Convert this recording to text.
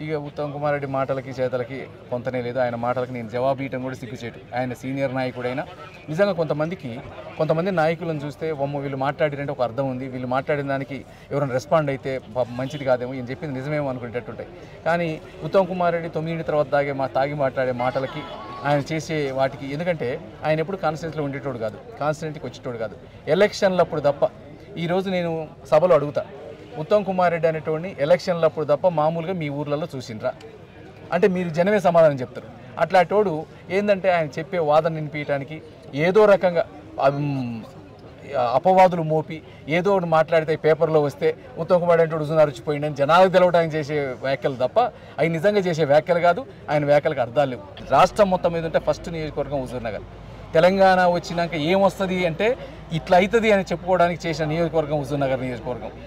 ఇక ఉత్తమ్ కుమార్ రెడ్డి మాటలకి చేతలకి పొంతనే లేదు ఆయన మాటలకి నేను జవాబు ఇవ్వడం కూడా సిగ్గుచేటు ఆయన సీనియర్ నాయకుడైనా నిజంగా కొంతమందికి కొంతమంది నాయకులను చూస్తే వమ్మ వీళ్ళు మాట్లాడిరంటే ఒక అర్థం ఉంది వీళ్ళు మాట్లాడిన దానికి ఎవరైనా రెస్పాండ్ అయితే పాపం మంచిది కాదేమో ఈయన చెప్పింది నిజమేమో అనుకునేటట్టుంటాయి కానీ ఉత్తమ్ కుమార్ రెడ్డి తొమ్మిది తర్వాత తాగే మా తాగి మాట్లాడే మాటలకి ఆయన చేసే వాటికి ఎందుకంటే ఆయన ఎప్పుడు కాన్స్టిట్యూన్స్లో ఉండేటోడు కాదు కాన్స్టిట్యూన్సీకి వచ్చేటోడు కాదు ఎలక్షన్లప్పుడు తప్ప ఈరోజు నేను సభలో అడుగుతా ఉత్తమ్ కుమార్ రెడ్డి అనేటోడిని ఎలక్షన్లప్పుడు తప్ప మామూలుగా మీ ఊర్లలో చూసిండ్రా అంటే మీరు జనమే సమాధానం చెప్తారు అట్లాంటోడు ఏంటంటే ఆయన చెప్పే వాదన వినిపించడానికి ఏదో రకంగా అమ్, అపవాదులు మోపి ఏదో ఒకటి మాట్లాడితే పేపర్లో వస్తే ఉత్తమ్ కుమార్ అంటే రుజున రుచిపోయిందని జనాలకు తెలవడానికి చేసే వ్యాఖ్యలు తప్ప అవి నిజంగా చేసే వ్యాఖ్యలు కాదు ఆయన వ్యాఖ్యలకు అర్థాలు లేవు రాష్ట్రం మొత్తం మీద ఉంటే ఫస్ట్ నియోజకవర్గం హుజూర్ నగర్ తెలంగాణ వచ్చినాక ఏమొస్తుంది అంటే ఇట్లా అవుతుంది అని చెప్పుకోవడానికి చేసిన నియోజకవర్గం హుజూర్ నగర్ నియోజకవర్గం